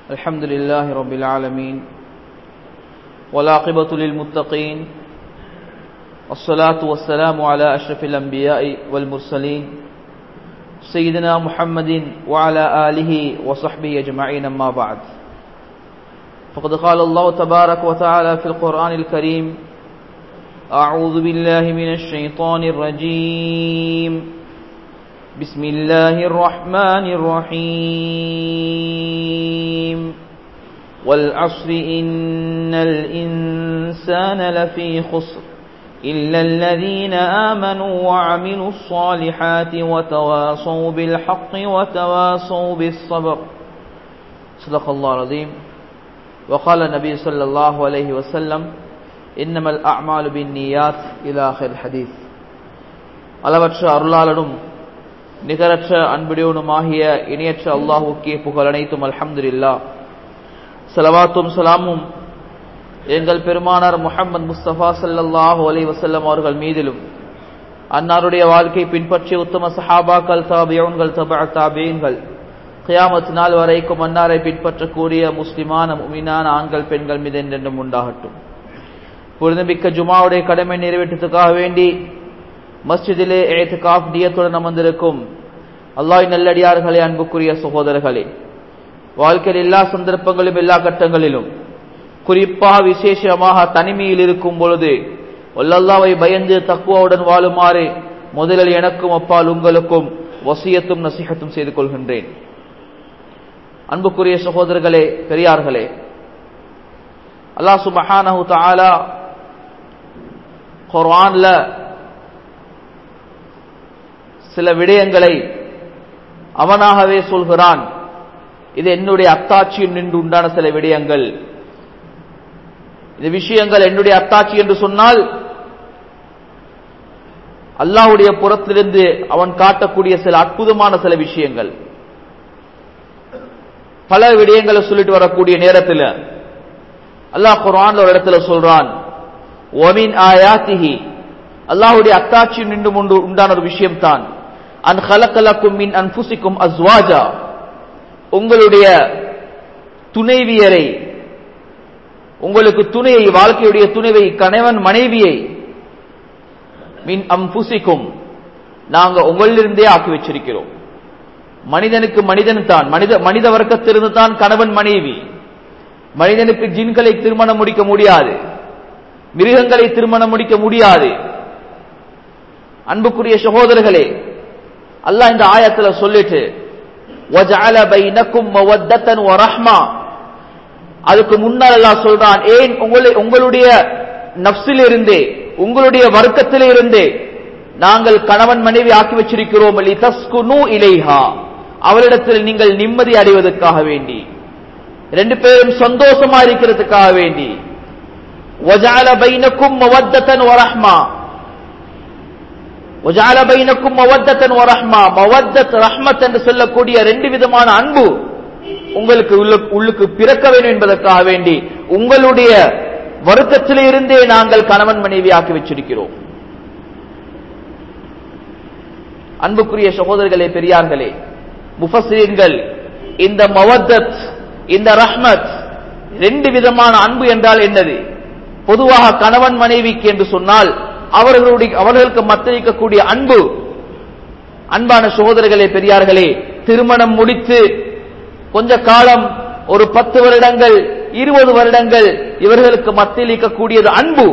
الحمد لله رب العالمين والعاقبة للمتقين الصلاة والسلام على أشرف الأنبياء والمرسلين سيدنا محمد وعلى آله وصحبه أجمعين أما بعد فقد قال الله تبارك وتعالى في القرآن الكريم أعوذ بالله من الشيطان الرجيم بسم الله الرحمن الرحيم والعصر إن الإنسان لفي خسر إلا الذين آمنوا وعملوا الصالحات وتواصوا بالحق وتواصوا بالصبر صدق الله العظيم وقال النبي صلى الله عليه وسلم إنما الأعمال بالنيات إلى آخر الحديث அளவற்ற அருளாளனும் நிகரற்ற அன்புடையவனுமாகிய இணையற்ற அல்லாஹுக்கே புகழ் அனைத்தும் அல்ஹம்துலில்லா சலவாத்தும் சலாமும் எங்கள் பெருமானார் முஹம்மது முஸ்தபா சல்லாஹூ அலை வசல்லம் அவர்கள் மீதிலும் அன்னாருடைய வாழ்க்கை பின்பற்றிய உத்தம சஹாபாக்கள் தாபியோன்கள் தபா தாபியன்கள் கியாமத் நாள் வரைக்கும் அன்னாரை பின்பற்றக்கூடிய முஸ்லிமான மீனான ஆண்கள் பெண்கள் மீது என்றென்றும் உண்டாகட்டும் புரிதமிக்க ஜுமாவுடைய கடமை நிறைவேற்றத்துக்காக வேண்டி மஸ்ஜிதிலே ஏத்துக்காஃப் நியத்துடன் அமர்ந்திருக்கும் அல்லாஹ் நல்லடியார்களே அன்புக்குரிய சகோதரர்களே வாழ்க்கையில் எல்லா சந்தர்ப்பங்களிலும் எல்லா கட்டங்களிலும் குறிப்பாக விசேஷமாக தனிமையில் இருக்கும் பொழுது ஒல்லல்லாவை பயந்து தக்குவாவுடன் வாழுமாறு முதலில் எனக்கும் அப்பால் உங்களுக்கும் வசியத்தும் நசிகத்தும் செய்து கொள்கின்றேன் அன்புக்குரிய சகோதரர்களே பெரியார்களே அல்லாஹ் சுபஹானஹு தஆலா குர்ஆன்ல சில விடயங்களை அவனாகவே சொல்கிறான் இது என்னுடைய அத்தாட்சியில் நின்று உண்டான சில விடயங்கள் இந்த விஷயங்கள் என்னுடைய அத்தாட்சி என்று சொன்னால் அல்லாஹுடைய புறத்திலிருந்து அவன் காட்டக்கூடிய சில அற்புதமான சில விஷயங்கள் பல விடயங்களை சொல்லிட்டு வரக்கூடிய நேரத்தில் அல்லாஹ் குரான் ஒரு இடத்துல சொல்றான் ஒமின் ஆயாத்திஹி அல்லாஹுடைய அத்தாட்சி நின்று முண்டு உண்டான ஒரு விஷயம் தான் அன் ஹலக்கலக்கும் மின் அன்புசிக்கும் அஸ்வாஜா உங்களுடைய துணைவியரை உங்களுக்கு துணையை வாழ்க்கையுடைய துணைவை கணவன் மனைவியை மின் அம்புசிக்கும் நாங்க உங்களிலிருந்தே ஆக்கி வச்சிருக்கிறோம் மனிதனுக்கு மனிதன் தான் மனித மனித வர்க்கத்திலிருந்து தான் கணவன் மனைவி மனிதனுக்கு ஜின்களை திருமணம் முடிக்க முடியாது மிருகங்களை திருமணம் முடிக்க முடியாது அன்புக்குரிய சகோதரர்களே அல்லாஹ் இந்த ஆயத்துல சொல்லிட்டு அதுக்கு முன்னால் எல்லாம் சொல்றான் ஏன் உங்களை உங்களுடைய நப்சிலிருந்தே உங்களுடைய வர்க்கத்திலிருந்தே நாங்கள் கணவன் மனைவி ஆக்கி வச்சிருக்கிறோம் இலைஹா அவரிடத்தில் நீங்கள் நிம்மதி அடைவதற்காக வேண்டி ரெண்டு பேரும் சந்தோஷமா இருக்கிறதுக்காக வேண்டி وجعل بينكم مودة ورحمة وجعل بينكم مودة ورحمة مودة رحمة என்று சொல்லக்கூடிய ரெண்டு விதமான அன்பு உங்களுக்கு உள்ளுக்கு பிறக்க வேண்டும் என்பதற்காக வேண்டி உங்களுடைய வருத்தத்திலே இருந்தே நாங்கள் கணவன் மனைவி ஆக்கி வச்சிருக்கிறோம் அன்புக்குரிய சகோதரர்களே பெரியார்களே முஃபசிரியன்கள் இந்த மவத்தத் இந்த ரஹ்மத் ரெண்டு விதமான அன்பு என்றால் என்னது பொதுவாக கணவன் மனைவிக்கு என்று சொன்னால் அவர்களுடைய அவர்களுக்கு மத்தளிக்கக்கூடிய அன்பு அன்பான சகோதரர்களே பெரியார்களே திருமணம் முடித்து கொஞ்ச காலம் ஒரு பத்து வருடங்கள் இருபது வருடங்கள் இவர்களுக்கு மத்தியளிக்கக்கூடியது அன்பு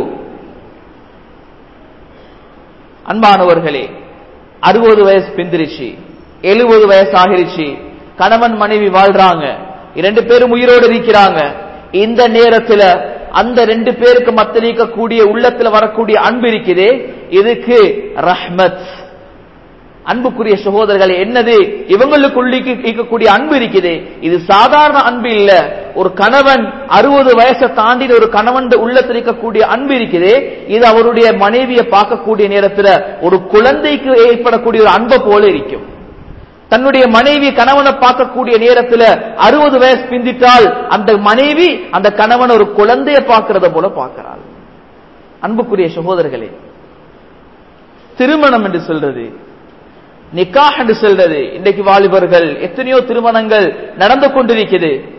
அன்பானவர்களே அறுபது வயசு பிந்திருச்சு எழுபது வயசு ஆகிருச்சு கணவன் மனைவி வாழ்றாங்க இரண்டு பேரும் உயிரோடு இருக்கிறாங்க இந்த நேரத்துல அந்த ரெண்டு பேருக்கு மத்தளிக்கக்கூடிய உள்ளத்துல வரக்கூடிய அன்பு இருக்குதே இதுக்கு ரஹ்மத் அன்புக்குரிய சகோதரர்கள் என்னது இவங்களுக்குள்ள இருக்கக்கூடிய அன்பு இருக்குது இது சாதாரண அன்பு இல்ல ஒரு கணவன் அறுபது வயசை தாண்டி ஒரு கணவன் உள்ளத்தில் இருக்கக்கூடிய அன்பு இருக்குது இது அவருடைய மனைவியை பார்க்கக்கூடிய நேரத்தில் ஒரு குழந்தைக்கு ஏற்படக்கூடிய ஒரு அன்பை போல இருக்கும் தன்னுடைய மனைவி கணவனை பார்க்கக்கூடிய நேரத்தில் அறுபது வயசு பிந்திட்டால் அந்த மனைவி அந்த கணவன் ஒரு குழந்தைய பார்க்கறத போல பார்க்கிறாள் அன்புக்குரிய சகோதரர்களே திருமணம் என்று சொல்றது நிக்காஹ் என்று சொல்றது இன்றைக்கு வாலிபர்கள் எத்தனையோ திருமணங்கள் நடந்து கொண்டிருக்கிறது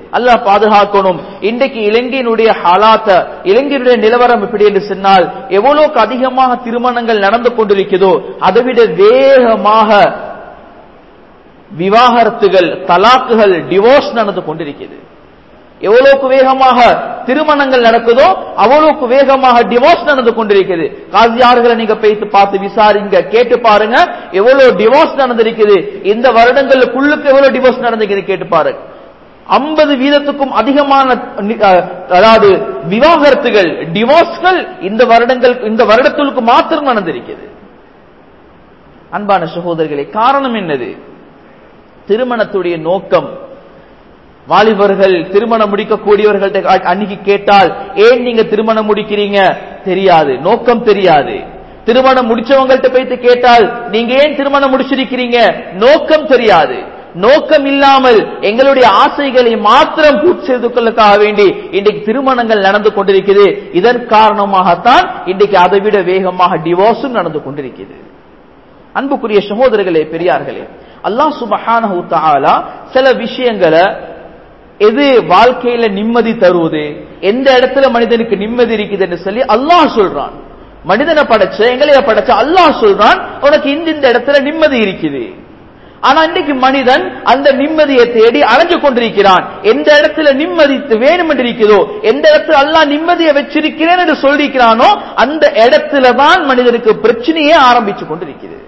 அல்லாஹ் பாதுகாக்கணும் இன்றைக்கு இலங்கையினுடைய ஹாலாத்த இலங்கையினுடைய நிலவரம் எப்படி என்று சொன்னால் எவ்வளவுக்கு அதிகமாக திருமணங்கள் நடந்து கொண்டிருக்கிறதோ அதைவிட வேகமாக விவாகரத்துகள் தலாக்குகள் டிவோர்ஸ் நடந்து கொண்டிருக்கிறது எவ்வளவுக்கு வேகமாக திருமணங்கள் நடக்குதோ அவ்வளவுக்கு வேகமாக டிவோர்ஸ் நடந்து கொண்டிருக்கிறது காசியார்களை நீங்க போயிட்டு பார்த்து விசாரிங்க கேட்டு பாருங்க எவ்வளவு டிவோர்ஸ் நடந்திருக்குது இந்த வருடங்களுக்குள்ளுக்கு எவ்வளவு டிவோர்ஸ் நடந்திருக்குது கேட்டு பாருங்க ஐம்பது வீதத்துக்கும் அதிகமான நி- அஹ், அதாவது விவாகரத்துகள் டிவோர்ஸ்கள் இந்த வருடங்கள் இந்த வருடத்திற்கு மாத்திரம் நடந்திருக்கிறது அன்பான சகோதரர்களே காரணம் என்னது திருமணத்துடைய நோக்கம் வாலிபர்கள் திருமணம் முடிக்கக்கூடியவர்கள்ட்ட அ- அன்னைக்கு கேட்டால் ஏன் நீங்க திருமணம் முடிக்கிறீங்க தெரியாது நோக்கம் தெரியாது திருமணம் முடிச்சவங்கள்ட்ட போயிட்டு கேட்டால் நீங்க ஏன் திருமணம் முடிச்சிருக்கிறீங்க நோக்கம் தெரியாது நோக்கம் இல்லாமல் எங்களுடைய ஆசைகளை மாத்திரம் பூர்த்தி செய்து கொள்ளக்காக வேண்டி இன்றைக்கு திருமணங்கள் நடந்து கொண்டிருக்கிறது இதன் காரணமாகத்தான் இன்றைக்கு அதை விட வேகமாக டிவோர்ஸும் நடந்து கொண்டிருக்கிறது அன்புக்குரிய சகோதரர்களே பெரியார்களே அல்லாஹ் சுபஹானஹு தஆலா சில விஷயங்களை எது வாழ்க்கையில நிம்மதி தருவது எந்த இடத்துல மனிதனுக்கு நிம்மதி இருக்குதுன்னு சொல்லி அல்லாஹ் சொல்றான் மனிதனை படைச்ச எங்களைய படைச்ச அல்லாஹ் சொல்றான் உனக்கு இந்த இந்த இடத்துல நிம்மதி இருக்குது ஆனா இன்னைக்கு மனிதன் அந்த நிம்மதியை தேடி அலைஞ்சு கொண்டிருக்கிறான் எந்த இடத்துல நிம்மதி வேணும் என்று இருக்கிறதோ எந்த இடத்துல அல்லாஹ் நிம்மதியை வச்சிருக்கிறேன் என்று சொல்லிக்கிறானோ அந்த இடத்துல தான் மனிதனுக்கு பிரச்சனையே ஆரம்பிச்சு கொண்டிருக்கிறது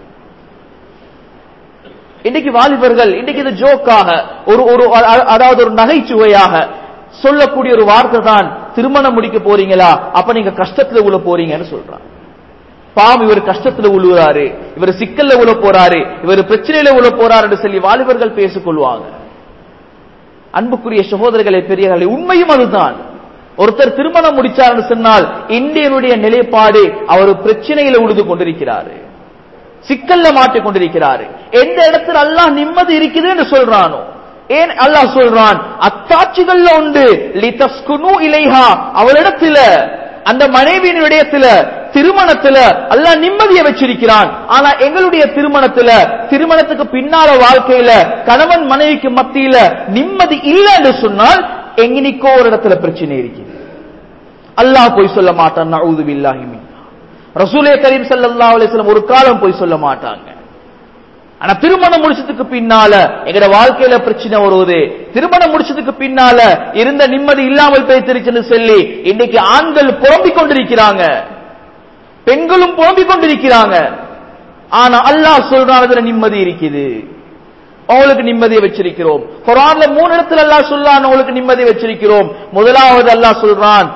இன்னைக்கு வாலிபர்கள் இன்னைக்கு இது ஜோக்காக ஒரு ஒரு அ- அதாவது ஒரு நகைச்சுவையாக சொல்லக்கூடிய ஒரு வார்த்தை தான் திருமணம் முடிக்க போறீங்களா அப்ப நீங்க கஷ்டத்துல உள்ள போறீங்கன்னு சொல்றான் பாவம் இவர் கஷ்டத்துல உழுவுறாரு இவர் சிக்கல்ல உள்ள போறாரு இவர் பிரச்சனையில உள்ள போறாரு என்று சொல்லி வாலிபர்கள் பேசிக் கொள்வாங்க அன்புக்குரிய சகோதரர்களே பெரியவர்களே உண்மையும் அதுதான் ஒருத்தர் திருமணம் முடிச்சார்னு சொன்னால் இந்தியனுடைய நிலைப்பாடு அவர் பிரச்சனையில உழுது கொண்டிருக்கிறாரு சிக்கல்ல மாட்டிக் கொண்டிருக்கிறாரு எந்த இடத்துல அல்லாஹ் நிம்மதி இருக்குது என்று சொல்றானோ ஏன் அல்லாஹ் சொல்றான் அத்தாட்சிகள்ல உண்டு லிதஸ்குனு இலைஹா அவளிடத்துல அந்த மனைவியின் இடத்துல திருமணத்துல அல்லாஹ் நிம்மதியை வச்சிருக்கிறான் ஆனா எங்களுடைய திருமணத்துல திருமணத்துக்கு பின்னால வாழ்க்கையில கணவன் மனைவிக்கு மத்தியில நிம்மதி இல்லை என்று சொன்னால் எங்கனிக்கோ ஒரு இடத்துல பிரச்சனை இருக்குது அல்லாஹ் போய் சொல்ல மாட்டான் நவுது பில்லாஹி மின் ரசூலே கரீம் ஸல்லல்லாஹு அலைஹி வஸல்லம் ஒரு காலம் போய் சொல்ல மாட்டாங்க ஆனா திருமணம் முடிச்சதுக்கு பின்னால எங்கட வாழ்க்கையில பிரச்சனை வருவது திருமணம் முடிச்சதுக்கு பின்னால இருந்த நிம்மதி இல்லாமல் போய்த்திருச்சுன்னு சொல்லி இன்னைக்கு ஆண்கள் புலம்பிக் கொண்டிருக்கிறாங்க பெண்களும் புலம்பிக் கொண்டிருக்கிறாங்க ஆனா அல்லாஹ் சொல்றான் அதுல நிம்மதி இருக்குது உங்களுக்கு நிம்மதியை வச்சிருக்கிறோம் குரான்ல மூணு இடத்துல அல்லாஹ் சொல்லான் உங்களுக்கு நிம்மதி வச்சிருக்கிறோம் முதலாவது அல்லாஹ் சொல்றான்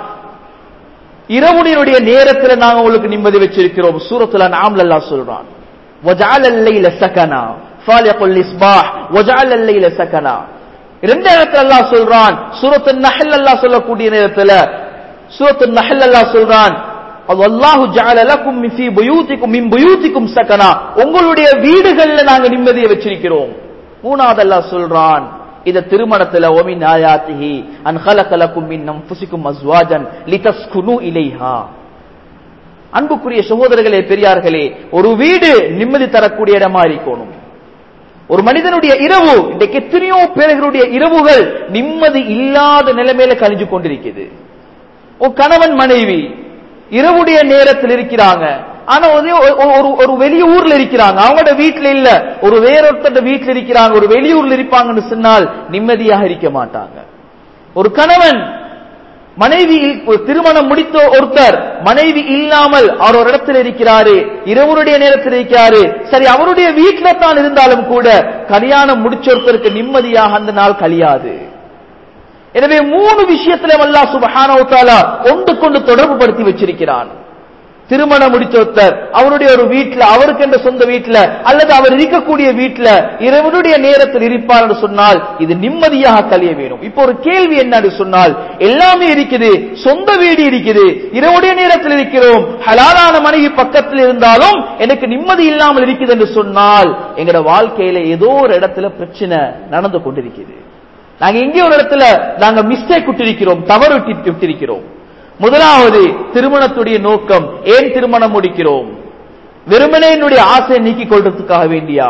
இரவுடைய நேரத்துல நாங்க உங்களுக்கு நிம்மதி வச்சிருக்கிறோம் சூரத்துல நாம்ல அல்லாஹ் சொல்றான் وجعل الليل سكنا فالق الإصباح وجعل الليل سكنا இரண்டு இடத்துல அல்லாஹ் சொல்றான் சூரத்து நஹல் அல்லாஹ் சொல்லக்கூடிய நேரத்துல சூரத்து நஹல் அல்லாஹ் சொல்றான் அல்லாஹு ஜஅல லக்கும் மின் ஃபீ புயூதிக்கும் மின் புயூதிக்கும் சகனா உங்களுடைய வீடுகள்ல நாங்க நிம்மதியை வச்சிருக்கிறோம் மூணாவது அல்லாஹ் சொல்றான் இத திருமணத்துல ஒமின் ஆயாத்திஹி அன் خلق لكم من انفسكم ازواجا لتسكنوا இலைஹா அன்புக்குரிய சகோதரர்களே பெரியார்களே ஒரு வீடு நிம்மதி தரக்கூடிய இடமா இருக்கணும் ஒரு மனிதனுடைய இரவு இன்றைக்கு எத்தனையோ பேர்களுடைய இரவுகள் நிம்மதி இல்லாத நிலைமையில கழிஞ்சு கொண்டிருக்கிறது ஒரு கணவன் மனைவி இரவுடைய நேரத்தில் இருக்கிறாங்க ஆனா ஒரு ஒரு- ஒரு ஒரு வெளியூர்ல இருக்கிறாங்க அவங்களோட வீட்டுல இல்ல ஒரு வேறொருத்தர் வீட்டுல இருக்கிறாங்க ஒரு வெளியூர்ல இருப்பாங்கன்னு சொன்னால் நிம்மதியாக இருக்க மாட்டாங்க ஒரு கணவன் மனைவி ஒரு திருமணம் முடித்த ஒருத்தர் மனைவி இல்லாமல் அவர் ஒரு இடத்தில் இருக்கிறாரு இரவருடைய நேரத்தில் இருக்கிறாரு சரி அவருடைய வீட்டில தான் இருந்தாலும் கூட கல்யாணம் முடிச்ச ஒருத்தருக்கு நிம்மதியாக அந்த நாள் கழியாது எனவே மூணு விஷயத்துல அல்லாஹ் சுப்ஹானஹு வ தஆலா ஒன்று கொண்டு தொடர்பு படுத்தி வச்சிருக்கிறான் திருமணம் முடிச்ச ஒருத்தர் அவருடைய ஒரு வீட்டுல அவருக்கு என்ற சொந்த வீட்டுல அல்லது அவர் இருக்கக்கூடிய வீட்டுல இரவனுடைய நேரத்தில் இருப்பார் என்று சொன்னால் இது நிம்மதியாக கழிய வேணும் இப்போ ஒரு கேள்வி என்னன்னு சொன்னால் எல்லாமே இருக்குது சொந்த வீடு இருக்குது இரவுடைய நேரத்தில் இருக்கிறோம் ஹலாலான மனைவி பக்கத்தில் இருந்தாலும் எனக்கு நிம்மதி இல்லாமல் இருக்குது என்று சொன்னால் எங்கட வாழ்க்கையில ஏதோ ஒரு இடத்துல பிரச்சனை நடந்து கொண்டிருக்கிறது நாங்க எங்கே ஒரு இடத்துல நாங்க மிஸ்டேக் விட்டிருக்கிறோம் தவறு விட்டு- விட்டிருக்கிறோம் முதலாவது திருமணத்துடைய நோக்கம் ஏன் திருமணம் முடிக்கிறோம் வெறுமனே என்னுடைய ஆசையை நீக்கிக் கொள்றதுக்காக வேண்டியா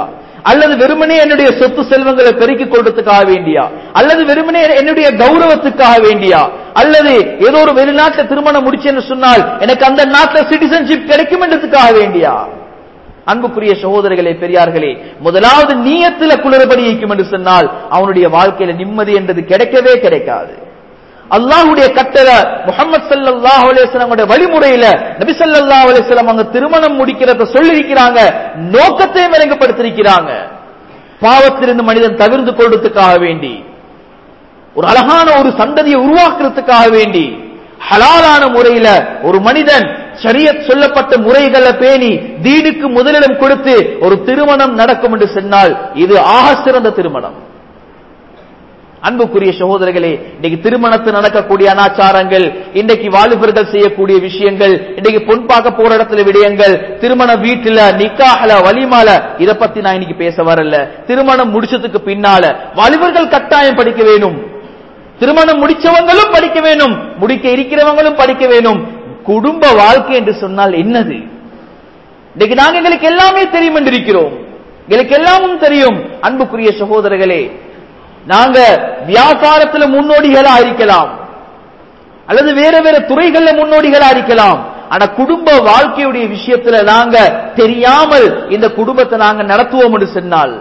அல்லது வெறுமனே என்னுடைய சொத்து செல்வங்களை பெருக்கிக் கொள்றதுக்காக வேண்டியா அல்லது வெறுமனே என்னுடைய கௌரவத்துக்காக வேண்டியா அல்லது ஏதோ ஒரு வெளிநாட்டுல திருமணம் முடிச்சேன்னு சொன்னால் எனக்கு அந்த நாட்டுல சிட்டிசன்ஷிப் கிடைக்கும் என்றதுக்காக வேண்டியா அன்புக்குரிய சகோதரர்களே பெரியார்களே முதலாவது நீயத்துல குளறுபடி இருக்கும் என்று சொன்னால் அவனுடைய வாழ்க்கையில நிம்மதி என்றது கிடைக்கவே கிடைக்காது அல்லாஹுடைய கட்டளை முகமது சல்லாஹ் அலிஸ்லாமுடைய வழிமுறையில நபி ஸல்லல்லாஹு அலைஹி வஸல்லம் அவங்க திருமணம் முடிக்கிறத சொல்லியிருக்கிறாங்க நோக்கத்தை விளங்கப்படுத்திருக்கிறாங்க பாவத்திலிருந்து மனிதன் தவிர்த்து கொள்றதுக்காக வேண்டி ஒரு அழகான ஒரு சந்ததியை உருவாக்குறதுக்காக வேண்டி ஹலாலான முறையில ஒரு மனிதன் ஷரியத் சொல்லப்பட்ட முறைகளை பேணி தீனுக்கு முதலிடம் கொடுத்து ஒரு திருமணம் நடக்கும் என்று சொன்னால் இது ஆக சிறந்த திருமணம் அன்புக்குரிய சகோதரர்களே இன்னைக்கு திருமணத்தில் நடக்கக்கூடிய அனாச்சாரங்கள் இன்றைக்கு வாலிபர்கள் செய்யக்கூடிய விஷயங்கள் இன்னைக்கு பொன் பார்க்க போற இடத்துல விடயங்கள் திருமண வீட்டுல நிக்காஹல வலிமால இத பத்தி நான் இன்னைக்கு பேச வரல திருமணம் முடிச்சதுக்கு பின்னால வாலிபர்கள் கட்டாயம் படிக்க வேணும் திருமணம் முடிச்சவங்களும் படிக்க வேணும் முடிக்க இருக்கிறவங்களும் படிக்க வேணும் குடும்ப வாழ்க்கை என்று சொன்னால் என்னது இன்னைக்கு நாங்க எங்களுக்கு எல்லாமே தெரியும் என்று இருக்கிறோம் எங்களுக்கு எல்லாமும் தெரியும் அன்புக்குரிய சகோதரர்களே நாங்க வியாபாரத்துல முன்னோடிகளா இருக்கலாம் அல்லது வேற வேற துறைகள்ல முன்னோடிகளா இருக்கலாம் ஆனா குடும்ப வாழ்க்கையுடைய விஷயத்துல நாங்க தெரியாமல் இந்த குடும்பத்தை நாங்க நடத்துவோம் என்று சொன்னால்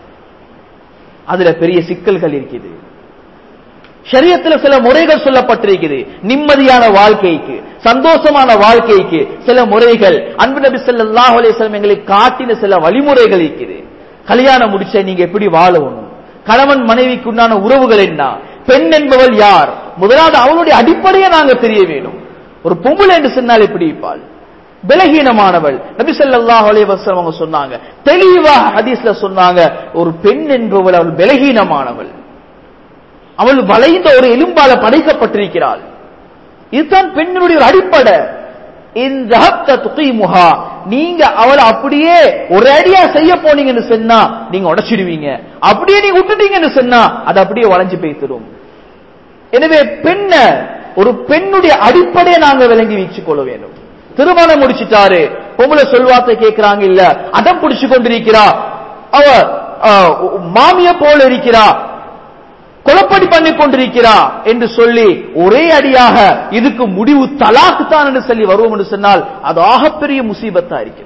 அதுல பெரிய சிக்கல்கள் இருக்குது ஷரியத்துல சில முறைகள் சொல்லப்பட்டிருக்குது நிம்மதியான வாழ்க்கைக்கு சந்தோஷமான வாழ்க்கைக்கு சில முறைகள் அன்பு நபி ஸல்லல்லாஹு அலைஹி வஸல்லம் எங்களுக்கு காட்டின சில வழிமுறைகள் இருக்குது கல்யாணம் முடிச்ச நீங்க எப்படி வாழணும் கணவன் மனைவிக்கு உண்டான உறவுகள் என்ன பெண் என்பவள் யார் முதலாவது அவளுடைய அடிப்படையை நாங்க தெரிய வேணும் ஒரு பொம்பளை என்று சொன்னால் எப்படி இருப்பாள் பலகீனமானவள் நபி ஸல்லல்லாஹு அலைஹி வஸல்லம் அவங்க சொன்னாங்க தெளிவாக ஹதீஸ்ல சொன்னாங்க ஒரு பெண் என்பவள் அவள் பலகீனமானவள் அவள் வளைந்த ஒரு எலும்பால படைக்கப்பட்டிருக்கிறாள் இதுதான் பெண்ணுடைய ஒரு அடிப்படை இந்த துகைமுகா நீங்க அவளை அப்படியே ஒரு அடியா செய்ய போனீங்கன்னு சொன்னா நீங்க உடைச்சிடுவீங்க அப்படியே நீங்க விட்டுட்டீங்கன்னு சொன்னா அது அப்படியே வளைஞ்சு போய்த்திடும் எனவே பெண்ண ஒரு பெண்ணுடைய அடிப்படையை நாங்க விளங்கி வீச்சு கொள்ள வேண்டும் திருமணம் முடிச்சிட்டாரு பொம்பளை சொல்வார்த்தை கேட்கிறாங்க இல்ல அடம் பிடிச்சு கொண்டிருக்கிறா அவ மாமிய போல இருக்கிறா கொலப்படி பண்ணி கொண்டிருக்கிறா என்று சொல்லி ஒரே அடியாக இதுக்கு முடிவு தலாக்கு தான் என்று சொல்லி வருவோம் என்று சொன்னால் அது ஆகப்பெரிய முசீபத்தா இருக்கிறது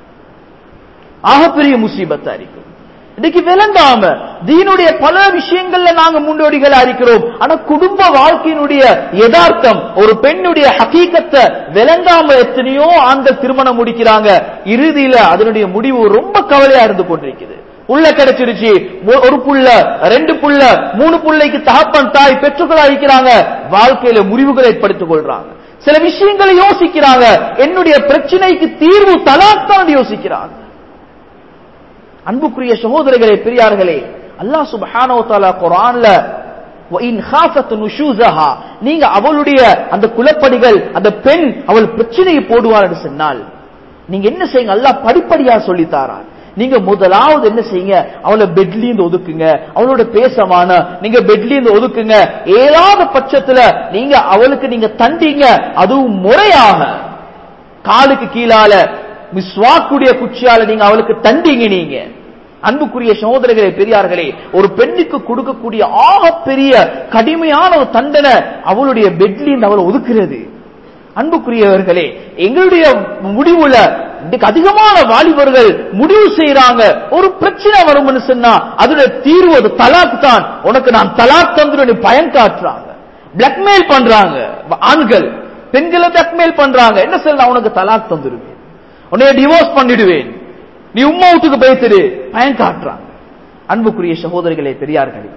ஆகப்பெரிய முசீபத்தா இருக்கும் இன்னைக்கு விளங்காம தீனுடைய பல விஷயங்கள்ல நாங்க முன்னோடிகளா இருக்கிறோம் ஆனா குடும்ப வாழ்க்கையினுடைய யதார்த்தம் ஒரு பெண்ணுடைய ஹகீக்கத்தை விளங்காம எத்தனையோ ஆண்கள் திருமணம் முடிக்கிறாங்க இறுதியில அதனுடைய முடிவு ரொம்ப கவலையா இருந்து கொண்டிருக்குது புள்ள கிடைச்சிருச்சு ஒரு புள்ள ரெண்டு புள்ள மூணு புள்ளைக்கு தகப்பன் தாய் பெற்றுக்களா இருக்கிறாங்க வாழ்க்கையில முடிவுகளை ஏற்படுத்திக் கொள்றாங்க சில விஷயங்களை யோசிக்கிறாங்க என்னுடைய பிரச்சனைக்கு தீர்வு தலாத்தான் யோசிக்கிறாங்க அன்புக்குரிய சகோதரர்களே பெரியார்களே அல்லாஹ் சுபஹானோ தாலா குரான்ல நீங்க அவளுடைய அந்த குலப்படிகள் அந்த பெண் அவள் பிரச்சனையை போடுவார் என்று சொன்னால் நீங்க என்ன செய்யுங்க அல்லாஹ் படிப்படியா சொல்லித்தாரா நீங்க முதலாவது என்ன செய்யுங்க அவளை பெட்ல இருந்து ஒதுக்குங்க அவளோட பேசமான நீங்க பெட்ல இருந்து ஒதுக்குங்க ஏழாவது பட்சத்துல நீங்க அவளுக்கு நீங்க தண்டிங்க அதுவும் முறையாக காலுக்கு கீழால மிஸ்வாக்குடைய குச்சியால நீங்க அவளுக்கு தண்டிங்க நீங்க அன்புக்குரிய சகோதரர்களே பெரியார்களே ஒரு பெண்ணுக்கு கொடுக்கக்கூடிய ஆக பெரிய கடுமையான ஒரு தண்டனை அவளுடைய பெட்ல இருந்து அவளை ஒதுக்குறது அன்புக்குரியவர்களே எங்களுடைய முடிவுல இன்னைக்கு அதிகமான வாலிபர்கள் முடிவு செய்யறாங்க ஒரு பிரச்சனை வரும்னு சொன்னா அதோட தீர்வு அது தலாக் தான் உனக்கு நான் தலாக் தந்துடும் பயன் காட்டுறாங்க பிளாக்மெயில் பண்றாங்க ஆண்கள் பெண்களை பிளாக்மெயில் பண்றாங்க என்ன சொல்ல உனக்கு தலாக் தந்துடுவேன் உன்னைய டிவோர்ஸ் பண்ணிடுவேன் நீ உம்மா வீட்டுக்கு போய்த்திரு பயன் காட்டுறாங்க அன்புக்குரிய சகோதரிகளே பெரியார்களே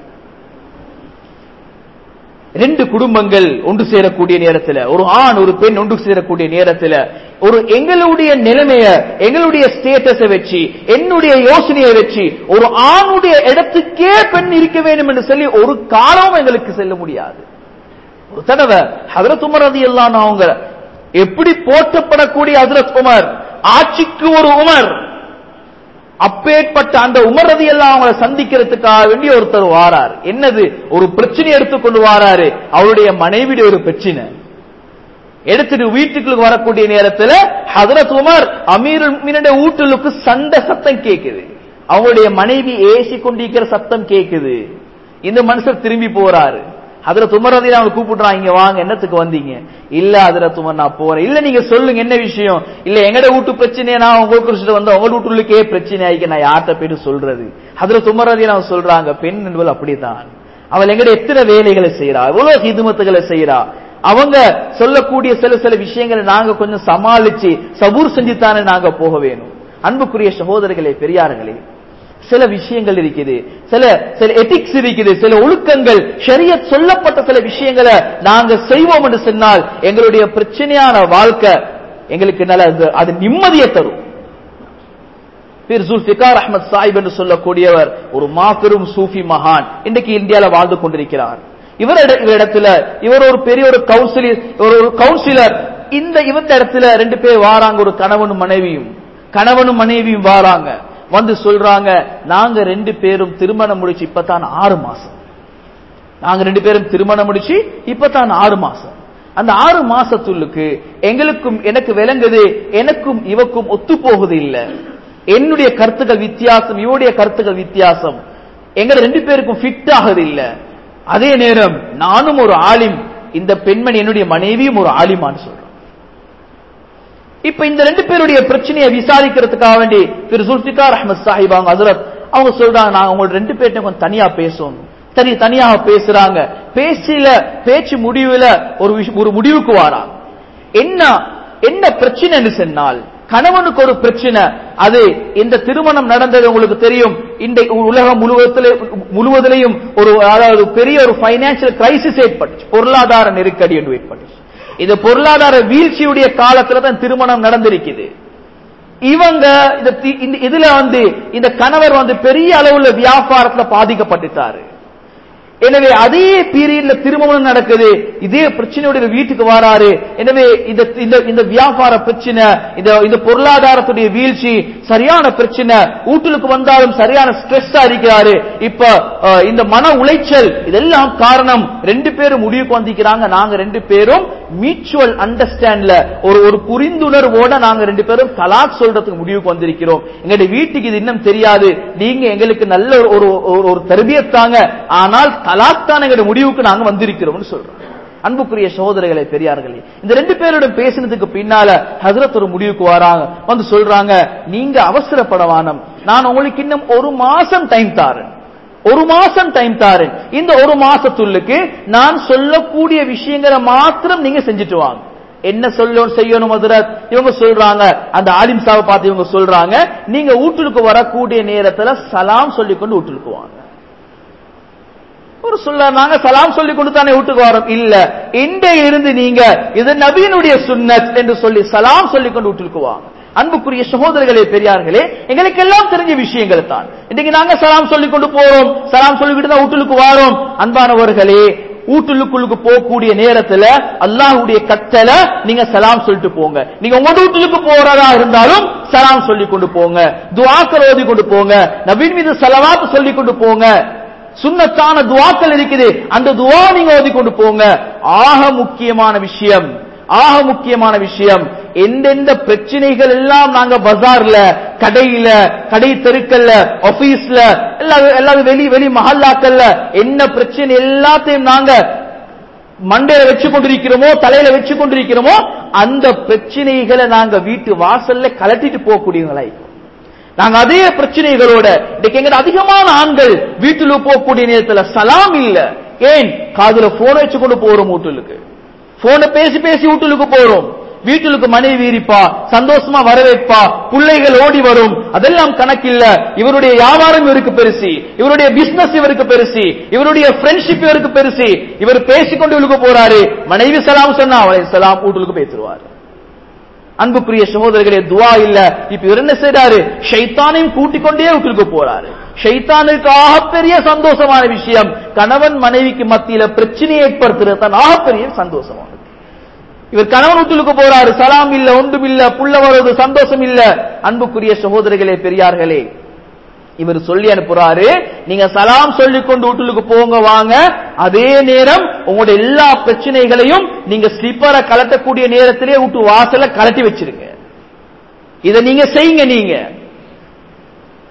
ரெண்டு குடும்பங்கள் ஒன்று சேரக்கூடிய நேரத்தில் ஒரு ஆண் ஒரு பெண் ஒன்று சேரக்கூடிய நேரத்தில் ஒரு எங்களுடைய நிலைமைய எங்களுடைய ஸ்டேட்டஸை வச்சு என்னுடைய யோசனையை வச்சு ஒரு ஆணுடைய இடத்துக்கே பெண் இருக்க வேண்டும் என்று சொல்லி ஒரு காலம் எங்களுக்கு செல்ல முடியாது ஒரு தடவை ஹதரத் உமர் ரதி எல்லாம் அவங்க எப்படி போற்றப்படக்கூடிய ஹதரத் உமர் ஆட்சிக்கு ஒரு உமர் அப்பேற்பட்ட அந்த உமரதி எல்லாம் அவங்களை சந்திக்கிறதுக்காக வேண்டி ஒருத்தர் வாரார் என்னது ஒரு பிரச்சனை எடுத்துக்கொண்டு வாராரு அவருடைய மனைவியுடைய ஒரு பிரச்சனை எடுத்துட்டு வீட்டுக்கு வரக்கூடிய நேரத்தில் ஹதரத் உமர் அமீர் வீட்டுக்கு சண்டை சத்தம் கேட்குது அவங்களுடைய மனைவி ஏசி கொண்டிருக்கிற சத்தம் கேக்குது இந்த மனுஷர் திரும்பி போறாரு அதுல துமரதி அவங்க கூப்பிடுறாங்க இங்க வாங்க என்னத்துக்கு வந்தீங்க இல்ல அதுல துமர் நான் போறேன் இல்ல நீங்க சொல்லுங்க என்ன விஷயம் இல்ல எங்கட வீட்டு பிரச்சனையை நான் உங்களுக்கு குறிச்சிட்டு வந்தா உங்க வீட்டுள்ளக்கே பிரச்சனை ஆயிக்க நான் யார்கிட்ட போயிட்டு சொல்றது அதுல துமரதி அவங்க சொல்றாங்க பெண் என்பது அப்படித்தான் அவள் எங்கட எத்தனை வேலைகளை செய்யறா எவ்வளவு ஹிதுமத்துகளை செய்யறா அவங்க சொல்லக்கூடிய சில சில விஷயங்களை நாங்க கொஞ்சம் சமாளிச்சு சபூர் செஞ்சுத்தானே நாங்க போக வேணும் அன்புக்குரிய சகோதரர்களே பெரியார்களே சில விஷயங்கள் இருக்குது சில சில எதிக்ஸ் இருக்குது சில ஒழுக்கங்கள் ஷரியத் சொல்லப்பட்ட சில விஷயங்களை நாங்க செய்வோம் என்று சொன்னால் எங்களுடைய பிரச்சனையான வாழ்க்கை எங்களுக்கு நல்ல அது- அது நிம்மதியை தரும் பீர் ஜுல்ஃபிகார் அஹ்மத் சாஹிப் என்று சொல்லக்கூடியவர் ஒரு மாபெரும் சூஃபி மகான் இன்றைக்கு இந்தியால வாழ்ந்து கொண்டிருக்கிறார் இவர் இட- இவரிடத்துல இவர் ஒரு பெரிய ஒரு கவுன்சிலர் ஒரு ஒரு கவுன்சிலர் இந்த இவந்த இடத்துல ரெண்டு பேர் வாராங்க ஒரு கணவனும் மனைவியும் கணவனும் மனைவியும் வாராங்க வந்து சொல்றாங்க நாங்க ரெண்டு பேரும் திருமணம் முடிச்சு இப்பதான் ஆறு மாசம் நாங்க ரெண்டு பேரும் திருமணம் முடிச்சு இப்பதான் ஆறு மாசம் அந்த ஆறு மாசத்துள்ளுக்கு எங்களுக்கும் எனக்கு விளங்குது எனக்கும் இவக்கும் ஒத்து போகுது இல்ல என்னுடைய கருத்துக்கள் வித்தியாசம் இவருடைய கருத்துக்கள் வித்தியாசம் எங்க ரெண்டு பேருக்கும் ஃபிட் ஆகுது இல்ல அதே நேரம் நானும் ஒரு ஆலிம் இந்த பெண்மணி என்னுடைய மனைவியும் ஒரு ஆலிமான்னு சொல்றேன் இப்ப இந்த ரெண்டு பேருடைய பிரச்சனையை விசாரிக்கிறதுக்காக வேண்டி திரு சுல்பிகார் அஹமத் சாஹிப் அவங்க ஹசரத் அவங்க சொல்றாங்க நாங்க உங்களோட ரெண்டு பேர்ட்ட கொஞ்சம் தனியா பேசணும் சரி தனியாக பேசுறாங்க பேச்சில பேச்சு முடிவுல ஒரு விஷ- ஒரு முடிவுக்கு வாராங்க என்ன என்ன பிரச்சனைன்னு சொன்னால் கணவனுக்கு ஒரு பிரச்சனை அது இந்த திருமணம் நடந்தது உங்களுக்கு தெரியும் இந்த உலகம் முழுவதிலே முழுவதிலையும் ஒரு அதாவது பெரிய ஒரு பைனான்சியல் கிரைசிஸ் ஏற்பட்டுச்சு பொருளாதார நெருக்கடி என்று ஏற்பட்டுச்சு இந்த பொருளாதார வீழ்ச்சியுடைய காலத்துல தான் திருமணம் நடந்திருக்குது இவங்க இந்த தி- இந்த- இதுல வந்து இந்த கணவர் வந்து பெரிய அளவுல வியாபாரத்துல பாதிக்கப்பட்டுட்டாரு எனவே அதே பீரியட்ல திருமணம் நடக்குது இதே பிரச்சனையோட வீட்டுக்கு வராரு எனவே இந்த இந்த இந்த வியாபார பிரச்சனை இந்த இந்த பொருளாதாரத்துடைய வீழ்ச்சி சரியான பிரச்சனை வீட்டுக்கு வந்தாலும் சரியான ஸ்ட்ரெஸ்ஸா இருக்கிறாரு இப்ப அஹ், இந்த மன உளைச்சல் இதெல்லாம் காரணம் ரெண்டு பேரும் முடிவுக்கு வந்திருக்கிறாங்க நாங்க ரெண்டு பேரும் மியூச்சுவல் அண்டர்ஸ்டாண்ட்ல ஒரு ஒரு புரிந்துணர்வோட நாங்க ரெண்டு பேரும் தலாக் சொல்றதுக்கு முடிவுக்கு வந்திருக்கிறோம் எங்களுடைய வீட்டுக்கு இது இன்னும் தெரியாது நீங்க எங்களுக்கு நல்ல ஒரு ஒரு ஒரு- ஒரு தர்பியத்தாங்க ஆனால் தலாக் தான் எங்களுடைய முடிவுக்கு நாங்க வந்திருக்கிறோம்னு சொல்றோம் அன்புக்குரிய சகோதரர்களே பெரியார்களே இந்த ரெண்டு பேரோட பேசினதுக்கு பின்னால ஹசரத் ஒரு முடிவுக்கு வராங்க வந்து சொல்றாங்க நீங்க அவசரப்படவானம் நான் உங்களுக்கு இன்னும் ஒரு மாசம் டைம் தாரேன் ஒரு மாசம் டைம் தாரேன் இந்த ஒரு மாசத்துள்ளுக்கு நான் சொல்லக்கூடிய விஷயங்களை மாத்திரம் நீங்க செஞ்சுட்டு வாங்க என்ன சொல்ல செய்யணும் ஹஜ்ரத் இவங்க சொல்றாங்க அந்த ஆலிம் சாவை பார்த்து இவங்க சொல்றாங்க நீங்க வீட்டுக்கு வரக்கூடிய நேரத்துல சலாம் சொல்லிக்கொண்டு வீட்டுக்கு வாங்க ஒரு சொல்ல நாங்க சலாம் சொல்லி கொண்டு தானே வீட்டுக்கு வரோம் இல்ல இண்டே இருந்து நீங்க இது நபீனுடைய சுன்னத் என்று சொல்லி சலாம் சொல்லி கொண்டு வீட்டுக்கு வாங்க அன்புக்குரிய சகோதரர்களே பெரியார்களே எங்களுக்கு எல்லாம் தெரிஞ்ச விஷயங்கள் தான் இன்னைக்கு நாங்க சலாம் சொல்லி கொண்டு போறோம் சலாம் சொல்லிக்கிட்டு தான் வீட்டுக்கு வாரோம் அன்பானவர்களே வீட்டுக்குள்ளுக்கு போகக்கூடிய நேரத்துல அல்லாஹ்வுடைய கட்டளை நீங்க சலாம் சொல்லிட்டு போங்க நீங்க உங்க வீட்டுக்கு போறதா இருந்தாலும் சலாம் சொல்லி கொண்டு போங்க துவாக்கள் ஓதி கொண்டு போங்க நபீன் மீது சலவாத்து சொல்லி கொண்டு போங்க சுன்னத்தான துவாக்கள் இருக்குது அந்த துவா நீங்க ஓதி கொண்டு போங்க ஆக முக்கியமான விஷயம் ஆக முக்கியமான விஷயம் எந்தெந்த பிரச்சனைகள் எல்லாம் நாங்க பஜார்ல கடையில கடை தெருக்கல்ல ஆபீஸ்ல எல்லா- எல்லாரும் வெளி வெளி மஹல்லாக்கள்ல என்ன பிரச்சனை எல்லாத்தையும் நாங்க மண்டையில வச்சு கொண்டிருக்கிறோமோ தலையில வச்சு கொண்டிருக்கிறோமோ அந்த பிரச்சனைகளை நாங்க வீட்டு வாசல்ல கலட்டிட்டு போகக்கூடியவங்களா இருக்கோம். நாங்க அதே பிரச்சனைகளோட இன்னைக்கு எங்க அதிகமான ஆண்கள் வீட்டுல போகக்கூடிய நேரத்துல சலாம் இல்ல ஏன் காதுல போன் வச்சு கொண்டு போறோம் வீட்டுக்கு போனை பேசி பேசி வீட்டுக்கு போறோம் வீட்டுக்கு மனைவி இருப்பா சந்தோஷமா வரவேற்பா பிள்ளைகள் ஓடி வரும் அதெல்லாம் கணக்கில்ல இவருடைய வியாபாரம் இவருக்கு பெருசு இவருடைய பிசினஸ் இவருக்கு பெருசு இவருடைய ஃப்ரெண்ட்ஷிப் இவருக்கு பெருசு இவர் பேசிக்கொண்டு இவருக்கு போறாரு மனைவி சலாம் சொன்னா அவளை சலாம் வீட்டுக்கு பேசுவார் அன்புக்குரிய சகோதரர்களே துவா இல்ல இப்ப இவர் என்ன செய்றாரு ஷைத்தானையும் கூட்டிக் கொண்டே வீட்டுக்கு போறாரு ஷைத்தானுக்கு ஆகப்பெரிய சந்தோஷமான விஷயம் கணவன் மனைவிக்கு மத்தியில பிரச்சனையை ஏற்படுத்துறது தான் ஆகப்பெரிய சந்தோஷமானது இவர் கணவன் வீட்டுக்கு போறாரு சலாம் இல்ல ஒன்றும் இல்ல புள்ள வருவது சந்தோஷம் இல்ல அன்புக்குரிய சகோதரர்களே பெரியார்களே இவர் சொல்லி அனுப்புறாரு நீங்க சலாம் சொல்லிக் கொண்டு வீட்டுக்கு போங்க வாங்க அதே நேரம் உங்களுடைய எல்லா பிரச்சனைகளையும் நீங்க ஸ்லிப்பரை கலட்டக்கூடிய நேரத்திலே வீட்டு வாசல கலட்டி வச்சிருங்க இதை நீங்க செய்யுங்க நீங்க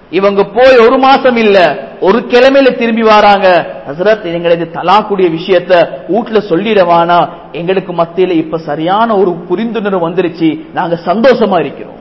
இவங்க போய் ஒரு மாசம் இல்ல ஒரு கிழமையில திரும்பி வராங்க ஹசரத் எங்களது தலாக்குடைய விஷயத்த வீட்டுல சொல்லிடவானா எங்களுக்கு மத்தியில இப்ப சரியான ஒரு புரிந்துணர்வு வந்துருச்சு நாங்க சந்தோஷமா இருக்கிறோம்